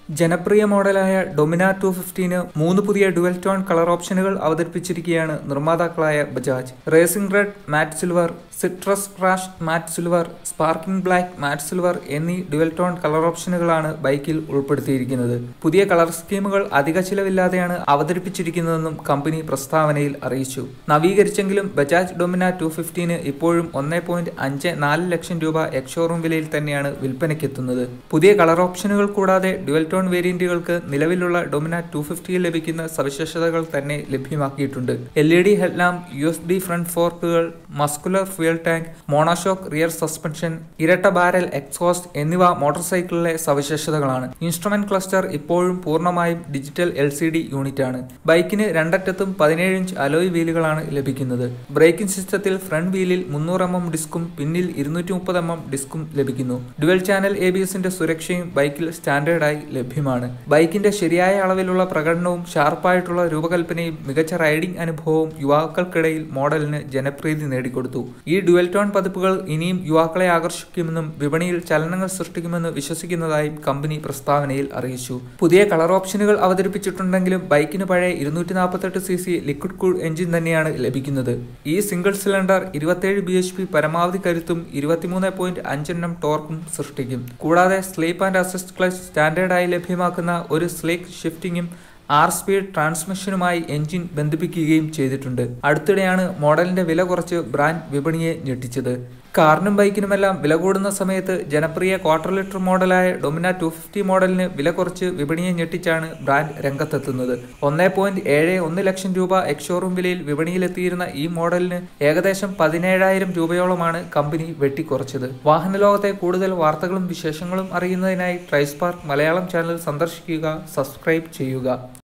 ജനപ്രിയ മോഡലായ Dominar two fifteen മൂന്ന് പുതിയ ഡുവൽ ടോൺ കളർ ഓപ്ഷനുകൾ അവതരിപ്പിച്ചിരിക്കുകയാണ് നിർമ്മാതാക്കളായ Bajaj racing red matte silver citrus rush matte silver sparkling black matte silver എന്നീ ഡുവൽ ടോൺ കളർ ഓപ്ഷനുകളാണ് ബൈക്കിൽ ഉൾപ്പെടുത്തിയിരിക്കുന്നത് പുതിയ കളർ സ്കീമുകൾ അധിക ചിലവില്ലാതെയാണ് അവതരിപ്പിച്ചിരിക്കുന്നതെന്നും കമ്പനി പ്രസ്താവനയിൽ അറിയിച്ചു നവീകരിച്ചെങ്കിലും ബജാജ് ഡൊമിന ടു ഫിഫ്റ്റീന് ഇപ്പോഴും ഒന്നേ പോയിന്റ് അഞ്ച് നാല് ലക്ഷം രൂപ എക്സ്ഷോറൂം വിലയിൽ തന്നെയാണ് വിൽപ്പനയ്ക്കെത്തുന്നത് പുതിയ കളർ ഓപ്ഷനുകൾ കൂടാതെ ഡുവൽ ടോൺ വേരിയന്റുകൾക്ക് നിലവിലുള്ള ഡൊമിന ടു ഫിഫ്റ്റിയിൽ ലഭിക്കുന്ന സവിശേഷതകൾ തന്നെ ലഭ്യമാക്കിയിട്ടുണ്ട് L E D headlamp U S B front ഫോർക്കുകൾ muscular fuel tank monoshock rear suspension ഇരട്ട ബാരൽ എക്സോസ്റ്റ് എന്നിവ മോട്ടോർ സൈക്കിളിലെ സവിശേഷതകളാണ് ഇൻസ്ട്രുമെന്റ് ക്ലസ്റ്റർ ഇപ്പോഴും പൂർണ്ണമായും digital L C D unit ആണ് ബൈക്കിന് രണ്ടറ്റത്തും പതിനേഴ് ഇഞ്ച് അലോയ് വീലുകളാണ് ലഭിക്കുന്നത് ബ്രേക്കിംഗ് സിസ്റ്റത്തിൽ ഫ്രണ്ട് വീലിൽ മുന്നൂറ് എം എം ഡിസ്കും പിന്നിൽ ഇരുന്നൂറ്റി മുപ്പത് എം എം ഡിസ്കും ലഭിക്കുന്നു ഡുവൽ ചാനൽ എ ബി എസിന്റെ സുരക്ഷയും ബൈക്കിൽ സ്റ്റാൻഡേർഡായി ലഭ്യമാണ് ബൈക്കിന്റെ ശരിയായ അളവിലുള്ള പ്രകടനവും ഷാർപ്പായിട്ടുള്ള രൂപകൽപ്പനയും മികച്ച റൈഡിംഗ് അനുഭവവും യുവാക്കൾക്കിടയിൽ മോഡലിന് ജനപ്രീതി നേടിക്കൊടുത്തു ഈ ഡുവൽ ടോൺ പതിപ്പുകൾ ഇനിയും യുവാക്കളെ ആകർഷിക്കുമെന്നും വിപണിയിൽ ചലനങ്ങൾ സൃഷ്ടിക്കുമെന്ന് വിശ്വസിക്കുന്നതായും കമ്പനി പ്രസ്താവനയിൽ അറിയിച്ചു പുതിയ കളർ ഓപ്ഷനുകൾ അവതരിപ്പിച്ചിട്ടുണ്ടെങ്കിലും ബൈക്കിന് പഴയ ഇരുന്നൂറ്റി നാൽപ്പത്തെട്ട് C C liquid cool engine തന്നെയാണ് ലഭിക്കുന്നത് ഈ സിംഗിൾ സിലിണ്ടർ ഇരുപത്തേഴ് ബി എച്ച് പി പരമാവധി കരുത്തും ഇരുപത്തിമൂന്ന് പോയിന്റ് അഞ്ചെണ്ണം ടോർക്കും സൃഷ്ടിക്കും കൂടാതെ സ്ലീപ്പ് ആൻഡ് അസിസ്റ്റ് ക്ലച്ച് സ്റ്റാൻഡേർഡായി ലഭ്യമാക്കുന്ന ഒരു സ്ലീക്ക് ഷിഫ്റ്റിംഗും ആർ സ്പീഡ് ട്രാൻസ്മിഷനുമായി എഞ്ചിൻ ബന്ധിപ്പിക്കുകയും ചെയ്തിട്ടുണ്ട് അടുത്തിടെയാണ് മോഡലിന്റെ വില കുറച്ച് ബ്രാൻഡ് വിപണിയെ ഞെട്ടിച്ചത് കാറിനും ബൈക്കിനുമെല്ലാം വില കൂടുന്ന സമയത്ത് ജനപ്രിയ ക്വാർട്ടർ ലിറ്റർ മോഡലായ ഡൊമിന ടു ഫിഫ്റ്റി മോഡലിന് വില കുറച്ച് വിപണിയെ ഞെട്ടിച്ചാണ് ബ്രാൻഡ് രംഗത്തെത്തുന്നത് ഒന്നേ പോയിന്റ് ഏഴ് ഒന്ന് ലക്ഷം രൂപ എക്സ്ഷോറൂം വിലയിൽ വിപണിയിലെത്തിയിരുന്ന ഈ മോഡലിന് ഏകദേശം പതിനേഴായിരം രൂപയോളമാണ് കമ്പനി വെട്ടിക്കുറച്ചത് വാഹന ലോകത്തെ കൂടുതൽ വാർത്തകളും വിശേഷങ്ങളും അറിയുന്നതിനായി ട്രൈസ്പാർക്ക് മലയാളം ചാനൽ സന്ദർശിക്കുക സബ്സ്ക്രൈബ് ചെയ്യുക